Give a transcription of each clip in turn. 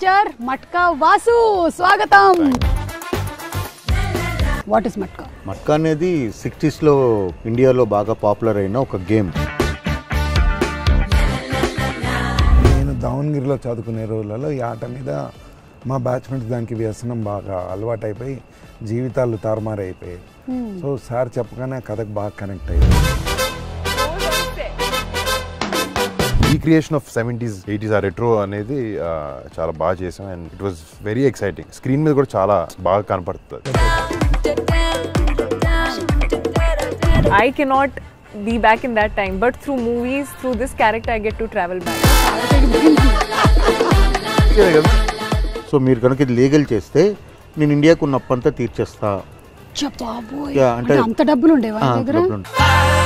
Mister matka Vasu స్వాగతం what is matka matka అనేది సిక్స్టీస్లో ఇండియాలో బాగా పాపులర్ అయిన ఒక గేమ్ నేను దావణగిరిలో చదువుకునే రోజులలో ఈ ఆట మీద మా బ్యాచ్మెంట్స్ దానికి వ్యసనం బాగా అలవాటైపోయి జీవితాలు తారుమారైపోయాయి సో సార్ చెప్పగానే ఆ కథకు బాగా కనెక్ట్ అయ్యింది రీక్రియేషన్ ఆఫ్ సెవెంటీస్ ఎయిటీస్ ఆ రెట్రో అనేది ఆ, చాలా బాగా చేసాం and it was very exciting screen మీద కూడా చాలా బాగా కనపడుతుంది I cannot be back in that time, but through movies, through this character, I get to travel back. So మీరు కనుక ఇది లీగల్ చేస్తే నేను ఇండియాకు ఉన్న అప్పంతా తీర్చేస్తా బాబోయ్ Yeah, అంటే- అంటే అంత డబ్బులు ఉండేవా ఆ, నీ దగ్గర డబ్బులు ఉంటాయి.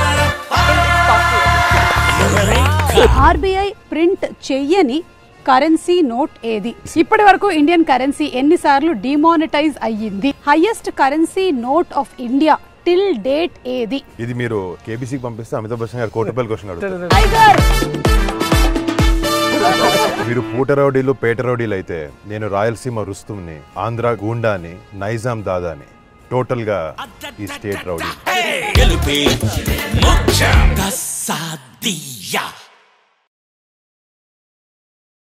ఆర్బీఐ ప్రింట్ చెయ్యని కరెన్సీ నోట్ ఏది ఇప్పటి వరకు ఇండియన్ కరెన్సీ ఎన్నిసార్లు డిమానిటైజ్ అయ్యింది highest currency note of India till date ఏది ఇది మీరు కేబీసీకి పంపిస్తే అమితాబ్ బచ్చన్ గారు కోటి రూపాయల క్వశ్చన్ అడుగుతారు టైగర్ మీరు పూట రౌడీలు పేట రౌడీలు అయితే నేను రాయలసీమ రుస్తుమ్ని ఆంధ్ర గూండాని నైజాం దాదాని టోటల్ గా ఈ స్టేట్ రౌడీ గెలుపే మోక్షం కసాదియా